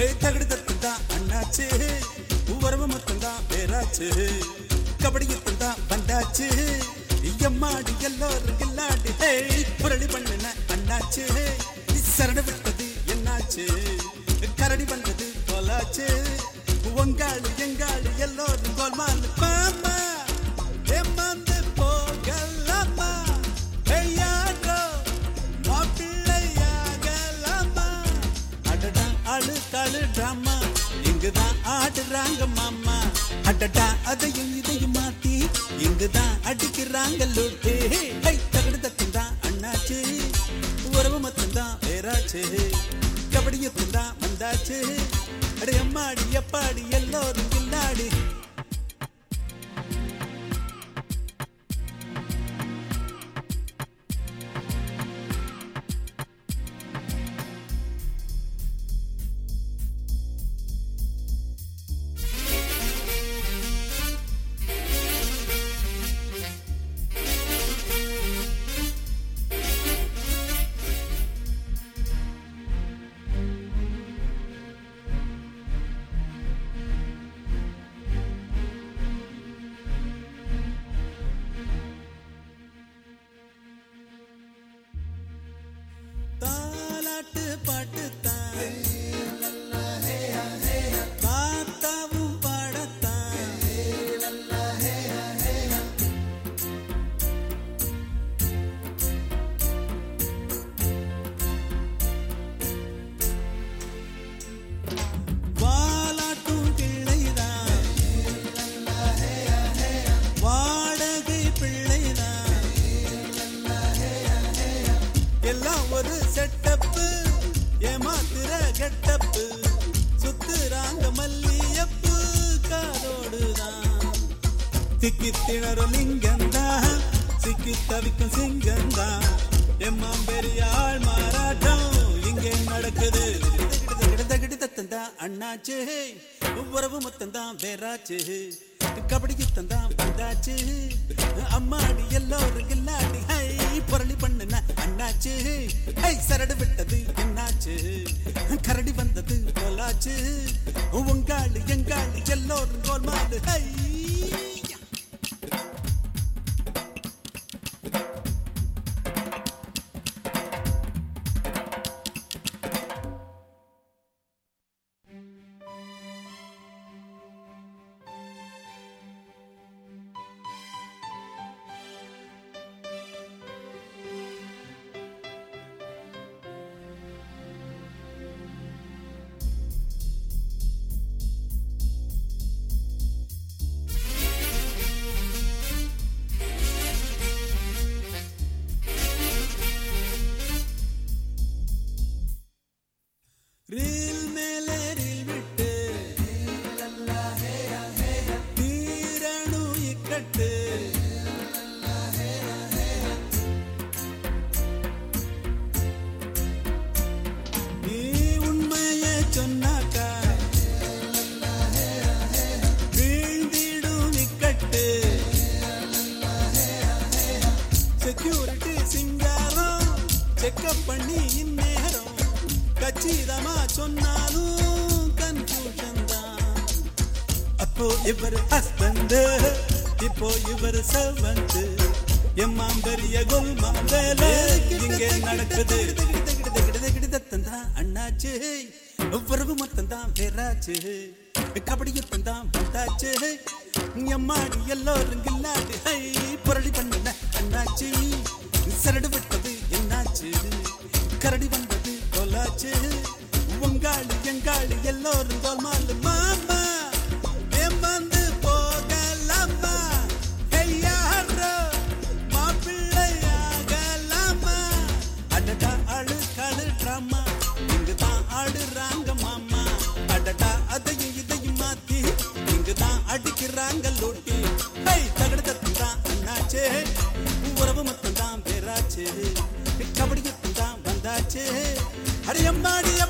ஏய் தகடுதத்து தான் அண்ணாச்சு உறவு மொத்தம் தான் பேராச்சு கபடியத்து தான் வந்தாச்சு எம்மாடி எல்லோரும் கில்லாடி ஹேய் புரளி பண்ணுன அண்ணாச்சு சரண விட்டது என்னாச்சு கரடி வந்தது போலாச்சு உங்காளு எங்காளு எல்லோரும் கோல்மால் பாமா ஏமாந்து போகலாமா ஐயாடோ மாப்பிள்ளையாகலாமா அடடா அழு தழு ட்ராமா இங்குதான் ஆடுறாங்க மாமா அடடா அதையும் இதையும் மாத்தி இங்குதான் அடிக்கிறாங்க லூட்டு ஹை தகடு தத்தும் தான் அண்ணாச்சு உறவு மத்தம் தான் வேறாச்சு கபடியத்தும் தான் வந்தாச்சு அடே அம்மாடி எப்பாடி எல்லோரும் கில்லாடி தாலாட்டு பாட்டு தான் தாத்தாவும் பாடத்தான் வாலாட்டும் கிள்ளைதான் வாடகை பிள்ளைதான் எல்லாம் ஒரு செட்டப்பு ஏமாத்துற கெட்டப்பு சுத்துறாங்க மல்லியப்பு காரோடுதான் திக்கி திணறும் லிங்கந்தா சிக்கி தவிக்கும் சிங்கந்தா எம்மாம் பெரிய ஆள் மாறாட்டம் இங்கே நடக்குது தத்தந்தா அண்ணாச்சு உறவு மொத்தந்தான் வேறாச்சு கபடி யுத்தந்தான் வந்தாச்சு அம்மாடி எல்லோரும் கில்லாடி ஹை புரளி பண்ணுன அண்ணாச்சு ஹை சரடு விட்டது என்னாச்சு கரடி வந்தது போலாச்சு உங்காளு எங்காளு எல்லோரும் கோல்மாலு ஹை ரீல் மேலே ரீல் விட்டு தீரணு இக்கட்டு நீ உண்மைய சொன்னாக்கா வீழ்ந்திடும் இக்கட்டு செக்யூரிட்டி சிங்காரம் செக்கப் பண்ணி இந்நேரம் கச்சிதமா சொன்னாலும் கன்ஃபியூஷன் தான் அப்போ இவர் ஹஸ்பண்ட் இப்போ இவர் சர்வன்ட் எம்மாம் பெரிய குல்மாம் வேலை இங்கே நடக்குது தத்தந்தான் அண்ணாச்சு உறவு மொத்தம் தான் பேராச்சு கபடி யுத்தம் தான் வந்தாச்சு எம்மாடி எல்லோரும் கில்லாடி ஹை புரளி பண்ணுன அண்ணாச்சி சரடு விட்டது என்னாச்சு கரடி வந்தது கொலாச்சு உங்காளி எங்காளி எல்லோரும் கோல்மாலு மாமா ஏமாந்து போகலாமா ஐயாரோ மாப்பிள்ளையாகலாமா அடடா அழு கழு ட்ராமா இங்குதான் ஆடுறாங்க மாமா அடடா அதையும் இதையும் மாத்தி இங்குதான் அடிக்கிறாங்க லூட்டி ஹை தகடு தான் அண்ணாச்சே உறவு மட்டும் தான் பேராச்சு கபடி தான் வந்தாச்சு அடையம்மாடி